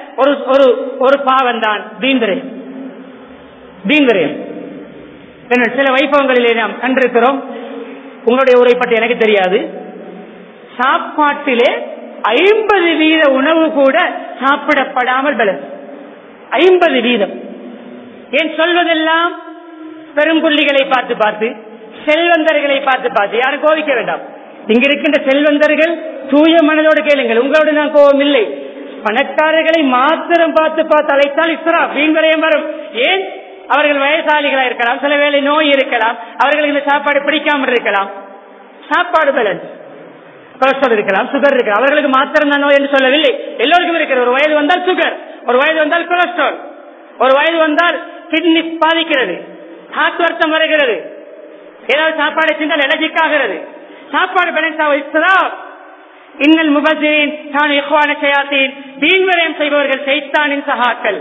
ஒரு ஒரு ஒரு பாவம் தான் தீன்விரயம் தீன்விரயம் சில வைபவங்களிலே நாம் கண்டிருக்கிறோம் உங்களுடைய ஊரை பற்றி எனக்கு தெரியாது சாப்பாட்டிலே ஐம்பது வீத உணவு கூட சாப்பிடப்படாமல் பலன் ஐம்பது வீதம் ஏன் சொல்வதெல்லாம் பெரும்புள்ளிகளை பார்த்து பார்த்து செல்வந்தர்களை பார்த்து பார்த்து யாரும் கோவிக்க வேண்டாம் இங்க இருக்கின்ற செல்வந்தர்கள் தூய மனதோடு கேளுங்கள் உங்களோடு நான் கோபம் இல்லை பணக்காரர்களை மாத்திரம் பார்த்து பார்த்து அழைத்தால் இஸ்ரா வீண் விரயம் வரும் ஏன் அவர்கள் வயசாளிகளா இருக்கலாம் சில வேளை நோய் இருக்கலாம் அவர்களுக்கு இந்த சாப்பாடு பிடிக்காமல் இருக்கலாம் சாப்பாடு பேலன்ஸ் கொலஸ்ட்ரால் இருக்கலாம் சுகர் இருக்கலாம் அவர்களுக்கு மாத்திரம் தான் நோய் என்று சொல்லவில்லை எல்லோருக்கும் இருக்கிற ஒரு வயது வந்தால் சுகர் ஒரு வயது வந்தால் கொலஸ்ட்ரால் ஒரு வயது வந்தால் கிட்னி பாதிக்கிறது ஹார்ட் வருத்தம் வருகிறது ஏதாவது சாப்பாடு சென்றால் எலர்ஜிக் ஆகிறது சாப்பாடு பேலன்ஸ் ஆக இன்னல் முபசீன் தான் இஹ்வான செய்யாத்தீன் தீன்வரையம் செய்பவர்கள் செய்தானின் சகாக்கள்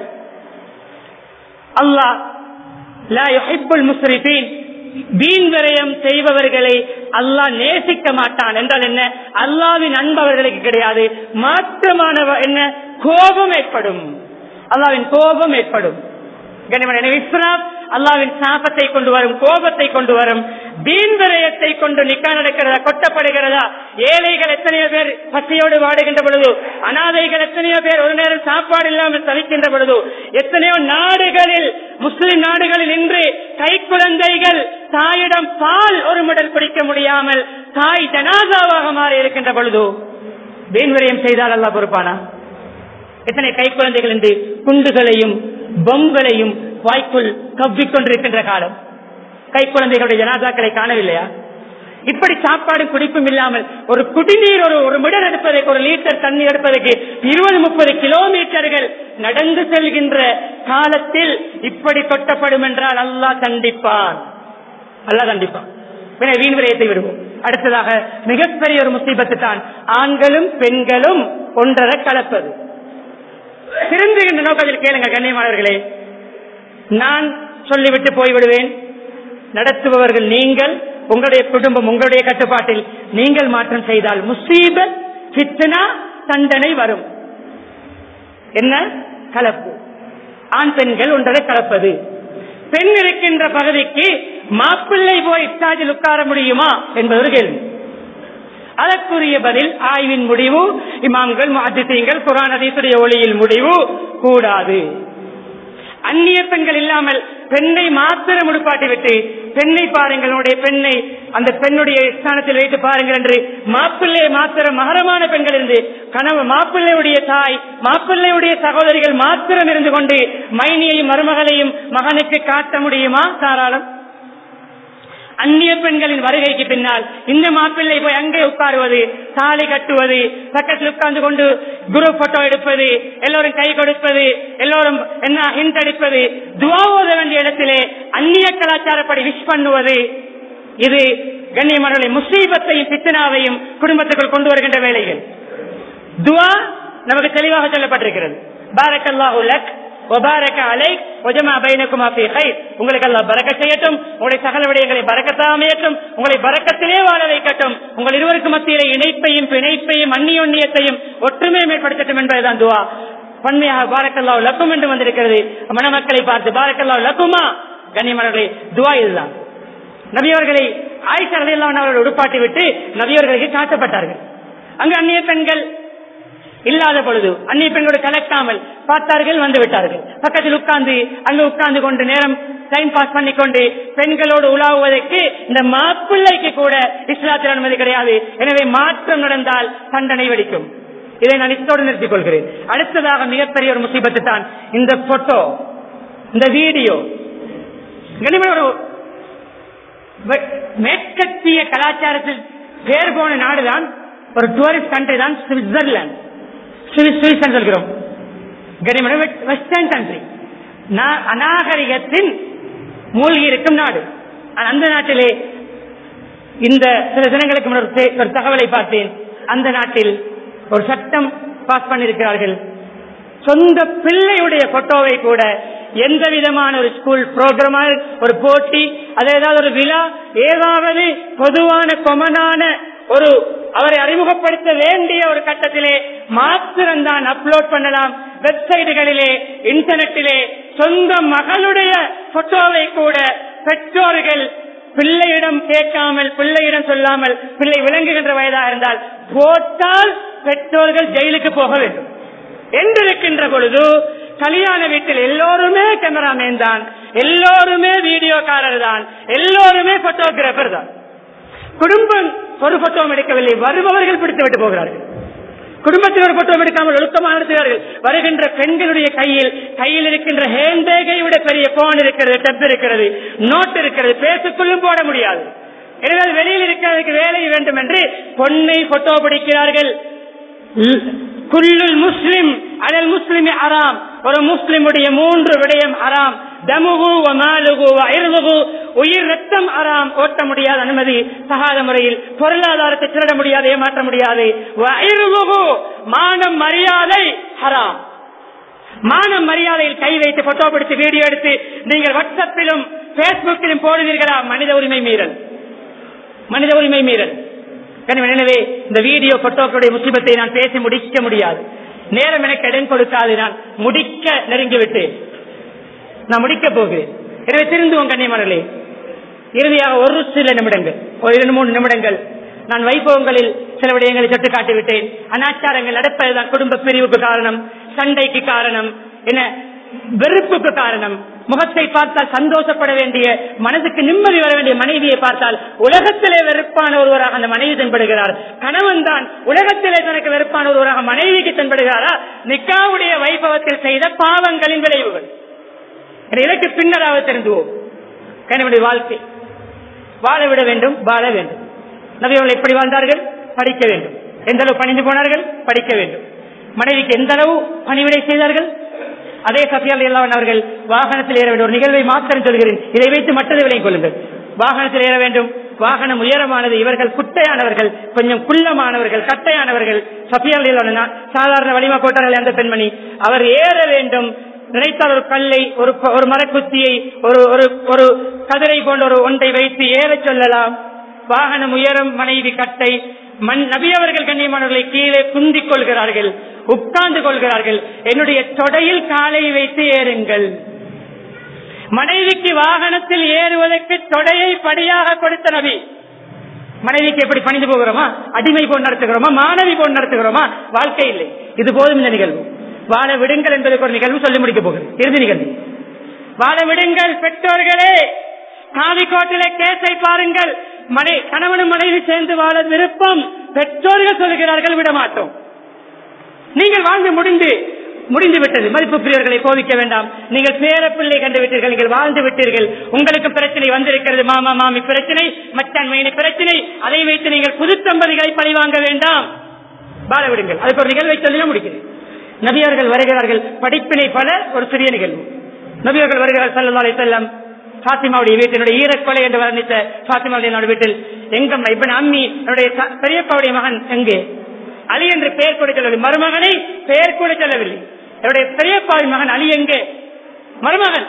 அல்லாஹ் லா யுஹிப்புல் முஸ்ரிஃபீன் வீண் விரயம் செய்பவர்களை அல்லாஹ் நேசிக்க மாட்டான் என்றால் என்ன அல்லாவின் அன்பு அவர்களுக்கு கிடையாது மாற்றமான என்ன கோபம் ஏற்படும் அல்லாவின் கோபம் ஏற்படும் இஸ்லாம் அல்லாவின் சாபத்தை கொண்டு வரும் கோபத்தை கொண்டு வரும் வீண் விரயத்தை கொண்டு நிக்கா நடக்கிறதா கொட்டப்படுகிறதா ஏழைகள் எத்தனையோ பேர் பசியோடு வாடுகின்ற பொழுது அனாதைகள் எத்தனையோ பேர் ஒரு நேரம் சாப்பாடு இல்லாமல் தவிக்கின்ற பொழுது எத்தனையோ நாடுகளில் முஸ்லிம் நாடுகளில் இன்று கை குழந்தைகள் தாயிடம் பால் ஒரு முடல் குடிக்க முடியாமல் தாய் ஜனாதாவாக மாறி இருக்கின்ற பொழுது வீண் விரயம் செய்தால் அல்லா பொறுப்பானா எத்தனை கை குழந்தைகள் என்று குண்டுகளையும் பொம்களையும் வாய்க்குள் கவ்விக்கொண்டிருக்கின்ற காலம் கை குழந்தைகளுடைய ஜனாதாக்களை காணவில்லையா இப்படி சாப்பாடு குடிப்பும் இல்லாமல் ஒரு குடிநீர் ஒரு ஒரு மிடர் எடுப்பதற்கு ஒரு லிட்டர் தண்ணி எடுப்பதற்கு இருபது முப்பது கிலோமீட்டர்கள் நடந்து செல்கின்ற காலத்தில் இப்படி கொட்டப்படும் என்றால் அல்லாஹ் கண்டிப்பான் அல்லாஹ் கண்டிப்பான் வீண் விரயத்தை விடுவோம் அடுத்ததாக மிகப்பெரிய ஒரு முசீபத்து தான் ஆண்களும் பெண்களும் ஒன்றரை கலப்பது திருந்துகின்ற நோக்கத்தில் கேளுங்க கண்ணியமானவர்களே நான் சொல்லிவிட்டு போய்விடுவேன் நடத்துபவர்கள் நீங்கள் உங்களுடைய குடும்பம் உங்களுடைய கட்டுப்பாட்டில் நீங்கள் மாற்றம் செய்தால் முசீபத் சித்தனா தண்டனை வரும் என்ன கலப்பு ஆண் பெண்கள் ஒன்றரை கலப்பது பெண் இருக்கின்ற பகுதிக்கு மாப்பிள்ளை போய் இட்டாஜில் உட்கார முடியுமா என்பது ஒரு கேள்வி அதற்குரிய பதில் ஆய்வின் முடிவு இமாம்கள் அதிசயங்கள் குரான் அதீசுடைய ஒளியில் முடிவு கூடாது அந்நிய பெண்கள் இல்லாமல் பெண்ணை மாத்திரம் முடுப்பாட்டி விட்டு பெண்ணை பாருங்கள் உன்னுடைய பெண்ணை அந்த பெண்ணுடைய ஸ்தானத்தில் வைத்து பாருங்கள் என்று மாப்பிள்ளை மாத்திரம் மகரமான பெண்கள் இருந்து கனவு மாப்பிள்ளையுடைய தாய் மாப்பிள்ளையுடைய சகோதரிகள் மாத்திரம் இருந்து கொண்டு மைனியையும் மருமகளையும் மகனுக்கு காட்ட முடியுமா தாராளம் அந்நிய பெண்களின் வருகைக்கு பின்னால் இந்த மாப்பிள்ளை போய் அங்கே உட்காருவது தாலி கட்டுவது பக்கத்தில் உட்கார்ந்து கொண்டு குரு போட்டோ எடுப்பது எல்லோரும் கை கொடுப்பது எல்லோரும் என்ன ஹிண்ட் அடிப்பது துவா ஓத வேண்டிய இடத்திலே அந்நிய கலாச்சாரப்படி விஷ் பண்ணுவது இது கண்ணியமர்களை முசீபத்தையும் பித்தனாவையும் குடும்பத்துக்குள் கொண்டு வருகின்ற வேலைகள் துவா நமக்கு தெளிவாக சொல்லப்பட்டிருக்கிறது பாரக்கல்லாஹு லக் ஒபாரக அலை ஒஜமா பைனகுமா ஃபீ கைர் உங்களுக்கு அல்லாஹ் பரக்க செய்யட்டும் உங்களுடைய சகல விடயங்களை பரக்கத்தா அமையட்டும் உங்களை பரக்கத்திலே வாழ வைக்கட்டும் உங்கள் இருவருக்கு மத்தியிலே இணைப்பையும் பிணைப்பையும் அந்நியோன்னியத்தையும் ஒற்றுமையும் ஏற்படுத்தட்டும் என்பதுதான் துவா பன்மையாக பாரக்கல்லாஹ் லக்கும் என்று வந்திருக்கிறது மணமக்களை பார்த்து பாரக்கல்லாஹ் லக்குமா கண்ணியமர்களே துவா இதுதான் நபியவர்களை ஆயிஷா அலையல்லான் அவர்கள் உடுப்பாட்டி விட்டு நபியவர்களுக்கு காட்டப்பட்டார்கள் அங்கு அந்நிய பெண்கள் இல்லாத பொழுது அந்நிய பெண்களோடு கலக்காமல் பார்த்தார்கள் வந்து விட்டார்கள் பக்கத்தில் உட்கார்ந்து அங்கு உட்கார்ந்து கொண்டு நேரம் டைம் பாஸ் பண்ணிக்கொண்டு பெண்களோடு உலாவுவதற்கு இந்த மாப்பிள்ளைக்கு கூட இஸ்லாத்தில் அனுமதி கிடையாது எனவே மாற்றம் நடந்தால் தண்டனை வெடிக்கும் இதை நான் இத்தோடு நிறுத்திக் கொள்கிறேன் அடுத்ததாக மிகப்பெரிய ஒரு முசீபத்து தான் இந்த போட்டோ இந்த வீடியோ ஒரு மேற்கத்திய கலாச்சாரத்தில் பேர் போன நாடுதான் ஒரு டூரிஸ்ட் கண்ட்ரி தான் சுவிட்சர்லாந்து சுவிஸ் சொல்கிறோம் வெஸ்டர்ன் கண்ட்ரி அநாகரிகத்தின் மூழ்கி இருக்கும் நாடு அந்த நாட்டிலே இந்த சில தினங்களுக்கு முன்னர் ஒரு தகவலை பார்த்தேன் அந்த நாட்டில் ஒரு சட்டம் பாஸ் பண்ணிருக்கிறார்கள் சொந்த பிள்ளையுடைய போட்டோவை கூட எந்த விதமான ஒரு ஸ்கூல் புரோகிராம் ஒரு போட்டி அது ஏதாவது ஒரு விழா ஏதாவது பொதுவான கொமனான ஒரு அவரை அறிமுகப்படுத்த வேண்டிய ஒரு கட்டத்திலே மாத்திரம்தான் அப்லோட் பண்ணலாம் வெப்சைட்டுகளிலே இன்டர்நெட்டிலே சொந்த மகளுடைய போட்டோவை கூட பெற்றோர்கள் பிள்ளையிடம் கேட்காமல் பிள்ளையிடம் சொல்லாமல் பிள்ளை விளங்குகின்ற வயதாக இருந்தால் போட்டால் பெற்றோர்கள் ஜெயிலுக்கு போக வேண்டும் என்றிருக்கின்ற பொழுது கல்யாண வீட்டில் எல்லோருமே கேமராமேன் தான் எல்லோருமே வீடியோக்காரர் தான் எல்லோருமே போட்டோகிராபர் தான் குடும்பம் ஒரு போட்டோவும் எடுக்கவில்லை வருபவர்கள் பிடித்து விட்டு போகிறார்கள் குடும்பத்தில் ஒரு போட்டோ எடுக்காமல் ஒழுக்கமாக நடத்துகிறார்கள் வருகின்ற பெண்களுடைய கையில் கையில் இருக்கின்ற ஹேண்ட்பேகை விட பெரிய போன் இருக்கிறது டெப் இருக்கிறது நோட் இருக்கிறது பேசுக்குள்ளும் போட முடியாது எனவே அது வெளியில் இருக்கிறதுக்கு வேலை வேண்டும் என்று பொண்ணை போட்டோ பிடிக்கிறார்கள் குல்லுல் முஸ்லிம் அலல் முஸ்லிம் அறாம் ஒரு முஸ்லிமுடைய மூன்று விடயம் அறாம் தமுகு மாலுகு இருமுகு உயிர் ரத்தம் அறாம் ஓட்ட முடியாத அனுமதி சகாத முறையில் பொருளாதாரத்தை திருட முடியாது ஏமாற்ற முடியாது இருமுகு மானம் மரியாதை ஹராம் மானம் மரியாதையில் கை வைத்து போட்டோ பிடித்து வீடியோ எடுத்து நீங்கள் வாட்ஸ்அப்பிலும் பேஸ்புக்கிலும் போடுவீர்களா மனித உரிமை மீறல் மனித உரிமை மீறல் எனவே இந்த வீடியோ போட்டோக்களுடைய முஸ்லிமத்தை நான் பேசி முடிக்க முடியாது நேரம் எனக்கு இடம் கொடுக்காது நான் முடிக்க நெருங்கிவிட்டேன் நான் முடிக்க போகிறேன் எனவே திருந்துவோம் கண்ணியமானே இறுதியாக ஒரு சில நிமிடங்கள் ஒரு இரண்டு மூணு நிமிடங்கள் நான் வைபவங்களில் சில விடயங்களை தொட்டு காட்டிவிட்டேன் அனாச்சாரங்கள் நடப்பதுதான் குடும்ப பிரிவுக்கு காரணம் சண்டைக்கு காரணம் என்ன வெறுப்புக்கு காரணம் முகத்தை பார்த்தால் சந்தோஷப்பட வேண்டிய மனதுக்கு நிம்மதி வர வேண்டிய மனைவியை பார்த்தால் உலகத்திலே வெறுப்பான ஒருவராக அந்த மனைவி தென்படுகிறார் கணவன் தான் உலகத்திலே தனக்கு வெறுப்பான ஒருவராக மனைவிக்கு தென்படுகிறாரா நிக்காவுடைய வைபவத்தில் செய்த பாவங்களின் விளைவுகள் இதற்கு பின்னராக தெரிந்துவோம் கணவனுடைய வாழ்க்கை வாழ விட வேண்டும் வாழ வேண்டும் நபியவர்கள் எப்படி வாழ்ந்தார்கள் படிக்க வேண்டும் எந்த அளவு பணிந்து போனார்கள் படிக்க வேண்டும் மனைவிக்கு எந்த அளவு பணிவிடை செய்தார்கள் அதே சத்தியால் இல்லாமல் அவர்கள் வாகனத்தில் ஏற வேண்டும் ஒரு நிகழ்வை மாத்திரம் சொல்கிறேன் இதை வைத்து மற்றதை விலை கொள்ளுங்கள் வாகனத்தில் ஏற வேண்டும் வாகனம் உயரமானது இவர்கள் குட்டையானவர்கள் கொஞ்சம் குள்ளமானவர்கள் கட்டையானவர்கள் சத்தியால் இல்லாமல் சாதாரண வலிமா போட்டார்கள் அந்த பெண்மணி அவர் ஏற வேண்டும் நினைத்தால் ஒரு கல்லை ஒரு ஒரு மரக்குத்தியை ஒரு ஒரு ஒரு கதிரை போன்ற ஒரு ஒன்றை வைத்து ஏற சொல்லலாம் வாகனம் உயரம் மனைவி கட்டை மண் நபியவர்கள் கண்ணியமானவர்களை கீழே குந்திக் கொள்கிறார்கள் உட்கார்ந்து கொள்கிறார்கள் என்னுடைய தொடையில் காலை வைத்து ஏறுங்கள் மனைவிக்கு வாகனத்தில் ஏறுவதற்கு தொடையை படியாக கொடுத்த நபி மனைவிக்கு எப்படி பணிந்து போகிறோமா அடிமை போல் நடத்துகிறோமா மாணவி போல் நடத்துகிறோமா வாழ்க்கை இல்லை இது போதும் இந்த நிகழ்வு வாழ விடுங்கள் என்பதற்கு ஒரு நிகழ்வு சொல்லி முடிக்க போகிறது இறுதி நிகழ்வு வாழ விடுங்கள் பெற்றோர்களே காவிக்கோட்டில கேஸை பாருங்கள் மனை கணவனும் மனைவி சேர்ந்து வாழ விருப்பம் பெற்றோர்கள் சொல்கிறார்கள் விட மாட்டோம் நீங்கள் வாழ்ந்து முடிந்து முடிந்து விட்டது மதிப்பு பிரியர்களை கோவிக்க வேண்டாம் நீங்கள் பேர பிள்ளை கண்டு விட்டீர்கள் நீங்கள் வாழ்ந்து விட்டீர்கள் உங்களுக்கு பிரச்சனை வந்திருக்கிறது மாமா மாமி பிரச்சனை மச்சான் மைனி பிரச்சனை அதை வைத்து நீங்கள் புது தம்பதிகளை பழி வாங்க வேண்டாம் வாழ விடுங்கள் அதுக்கு ஒரு நிகழ்வை சொல்லி முடிக்கிறேன் நபியர்கள் வருகிறார்கள் படிப்பினை பல ஒரு சிறிய நிகழ்வு நபியர்கள் வருகிறார் சல்லா செல்லம் பாத்திமாவுடைய வீட்டினுடைய ஈரக்கொலை என்று வர்ணித்த பாத்திமாவுடைய வீட்டில் எங்கம் இப்ப அம்மி என்னுடைய பெரியப்பாவுடைய மகன் எங்கே அலி என்று பெயர் கூட சொல்லவில்லை மருமகனை பெயர் கூட சொல்லவில்லை என்னுடைய பெரியப்பாவின் மகன் அலி எங்கே மருமகன்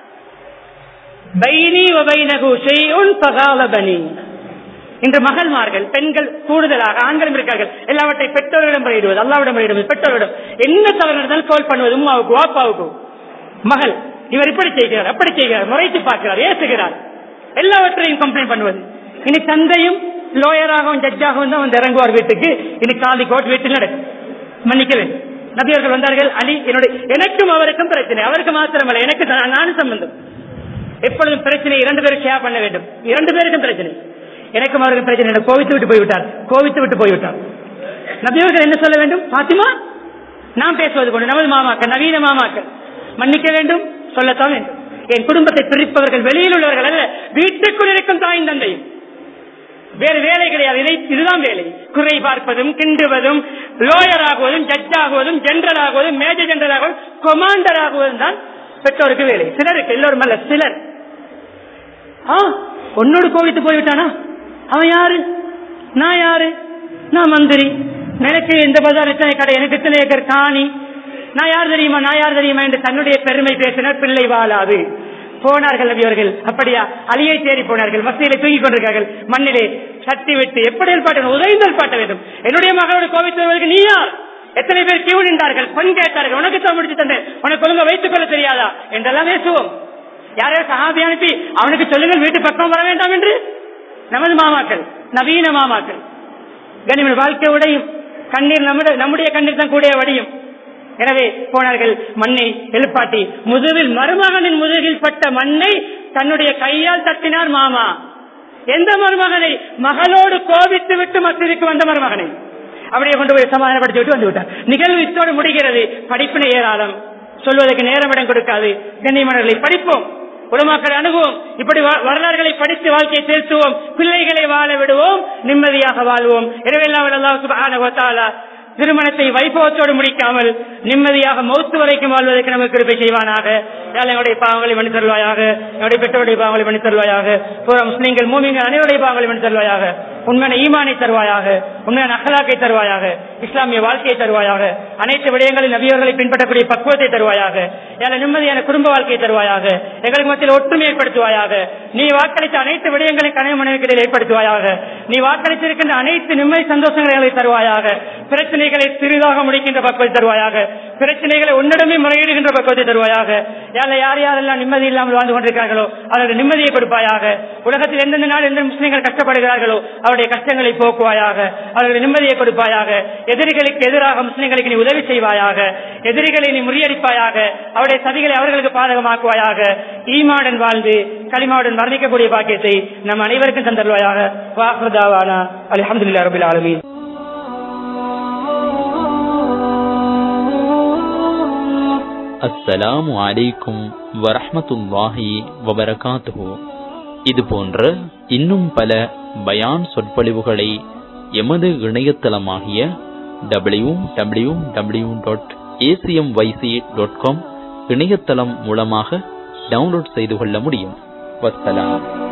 பைனி வபைனகு ஷைஉன் பகாலபனி இன்று மகள்மார்கள் பெண்கள் கூடுதலாக ஆண்களும் இருக்கார்கள் எல்லாவற்றை பெற்றோர்களிடம் முறையிடுவது அல்லாவிடம் முறையிடுவது பெற்றோரிடம் என்ன தவறு நடந்தாலும் கோல் பண்ணுவது உமாவுக்கு வாப்பாவுக்கு மகள் இவர் இப்படி செய்கிறார் அப்படி செய்கிறார் முறைத்து பார்க்கிறார் ஏசுகிறார் எல்லாவற்றையும் கம்ப்ளைண்ட் பண்ணுவது இனி தந்தையும் லோயராகவும் ஜட்ஜாகவும் தான் வந்து இறங்குவார் வீட்டுக்கு இனி காலி கோட் வீட்டில் நடக்கும் மன்னிக்க வேண்டும் நபியர்கள் வந்தார்கள் அலி என்னுடைய எனக்கும் அவருக்கும் பிரச்சனை அவருக்கு மாத்திரமல்ல எனக்கு நானும் சம்பந்தம் எப்பொழுதும் பிரச்சனை இரண்டு பேரும் ஷேர் பண்ண வேண்டும் இரண்டு பேருக்கும் பிரச்சனை எனக்கும் அவருக்கும் பிரச்சனை கோவித்து விட்டு போய்விட்டார் கோவித்து விட்டு போய்விட்டார் நபியவர்கள் என்ன சொல்ல வேண்டும் பாத்திமா நாம் பேசுவது கொண்டு நமது மாமாக்கள் நவீன மாமாக்கள் மன்னிக்க வேண்டும் சொல்லத்தான் வேண்டும் என் குடும்பத்தை பிரிப்பவர்கள் வெளியில் உள்ளவர்கள் அல்ல வீட்டுக்குள் இருக்கும் தாயும் தந்தையும் வேறு வேலை கிடையாது இதை இதுதான் வேலை குறை பார்ப்பதும் கிண்டுவதும் லோயர் ஆகுவதும் ஜட்ஜ் ஆகுவதும் ஜெனரல் ஆகுவதும் மேஜர் ஜெனரல் ஆகுவதும் கொமாண்டர் ஆகுவதும் தான் பெற்றோருக்கு வேலை சிலருக்கு எல்லோரும் அல்ல சிலர் உன்னோடு கோவித்து போய்விட்டானா அவன் யாரு நான் யாரு நான் மந்திரி எனக்கு இந்த பஜார் எத்தனை கடை எனக்கு எத்தனை ஏக்கர் காணி நான் யார் தெரியுமா நான் யார் தெரியுமா என்று தன்னுடைய பெருமை பேசினார் பிள்ளை வாழாது போனார்கள் நபி அவர்கள் அப்படியா அலியை தேடி போனார்கள் மசீலை தூங்கிக் கொண்டிருக்கார்கள் மண்ணிலே சட்டி விட்டு எப்படி பாட்ட உதவிந்தல் பாட்ட வேண்டும் என்னுடைய மகளோட கோவித்து நீ யார் எத்தனை பேர் கியூ நின்றார்கள் பெண் கேட்டார்கள் உனக்கு தான் முடிச்சு தந்தேன் உனக்கு ஒழுங்க வைத்துக் கொள்ள தெரியாதா என்றெல்லாம் பேசுவோம் யாரையும் சகாபி அனுப்பி அவனுக்கு சொல்லுங்கள் வீட்டு பக்கம் வர வேண்டாம் என்று நமது மாமாக்கள் நவீன மாமாக்கள் கனிமன் வாழ்க்கை உடையும் கண்ணீர் நம்முடைய நம்முடைய கண்ணீர் தான் கூடிய வடியும் எனவே போனார்கள் மண்ணை எழுப்பாட்டி முதுகில் மருமகனின் முதுகில் பட்ட மண்ணை தன்னுடைய கையால் தட்டினார் மாமா எந்த மருமகனை மகளோடு கோபித்து விட்டு மத்திற்கு வந்த மருமகனை அப்படியே கொண்டு போய் சமாதானப்படுத்தி விட்டு வந்து விட்டார் நிகழ்வு இத்தோடு முடிகிறது படிப்பினை ஏராளம் சொல்வதற்கு நேரம் இடம் கொடுக்காது கண்ணியமானவர்களை படிப்போம் உலமாக்களை அணுகுவோம் இப்படி வ- வரலாறுகளை படித்து வாழ்க்கையை திருத்துவோம் பிள்ளைகளை வாழ விடுவோம் நிம்மதியாக வாழ்வோம் இரவெல்லாம் அல்லாஹ் சுப்ஹானஹு வ தஆலா திருமணத்தை வைபவத்தோடு முடிக்காமல் நிம்மதியாக மௌத்து வரைக்கும் வாழ்வதற்கு நமக்கு கிருபை செய்வானாக யாழ் எங்களுடைய பாவங்களை மணி தருவாயாக என்னுடைய பெற்றோருடைய பாவங்களை மணி தருவாயாக பூரா முஸ்லீம்கள் மூமிங்கள் அனைவருடைய பாவங்களை மணி தருவாயாக உண்மையான ஈமானை தருவாயாக உண்மையான அகலாக்கை தருவாயாக இஸ்லாமிய வாழ்க்கையை தருவாயாக அனைத்து விடயங்களில் நபியர்களை பின்பற்றக்கூடிய பக்குவத்தை தருவாயாக ஏழை நிம்மதியான குடும்ப வாழ்க்கையை தருவாயாக எங்களுக்கு மத்தியில் ஒற்றுமை ஏற்படுத்துவாயாக நீ வாக்களித்த அனைத்து விடயங்களையும் கனவு மனைவிகளில் ஏற்படுத்துவாயாக நீ வாக்களித்திருக்கின்ற அனைத்து நிம்மதி சந்தோஷங்களை எங்களுக்கு தருவாயாக பிரச்சனைகளை சிறிதாக முடிக்கின்ற பக்குவத்தை தருவாயாக பிரச்சனைகளை உன்னிடமே முறையிடுகின்ற பக்குவத்தை தருவாயாக யாரை யார் யாரெல்லாம் நிம்மதி இல்லாமல் வாழ்ந்து கொண்டிருக்கிறார்களோ அவர்களுக்கு நிம்மதியை கொடுப்பாயாக உலகத்தில் எந்தெந்த நாள் எந்த முஸ்லீம்கள் கஷ்டப்படுகிறார்களோ அவருடைய கஷ்டங்களை போக்குவாயாக அவர்களுக்கு நிம்மதியை கொடுப்பாயாக எதிரிகளுக்கு எதிராக முஸ்லீம்களுக்கு நீ உதவி செய்வாயாக எதிரிகளை நீ முறியடிப்பாயாக அவருடைய சதிகளை அவர்களுக்கு பாதகமாக்குவாயாக ஈமாவுடன் வாழ்ந்து களிமாவுடன் மரணிக்கக்கூடிய பாக்கியத்தை நம் அனைவருக்கும் தந்தருவாயாக வாஹ்ரதாவானா அல்ஹம்துலில்லாஹி ரபில் ஆலமீன் அஸ்ஸலாமு அலைக்கும் வரஹ்மத்துல்லாஹி வபரகாத்துஹு இது போன்ற இன்னும் பல பயான் சொற்பொழிவுகளை எமது இணையதளமாகிய W W W dot A C M Y C dot com இணையதளம் மூலமாக டவுன்லோட் செய்து கொள்ள முடியும் வஸ்ஸலாம்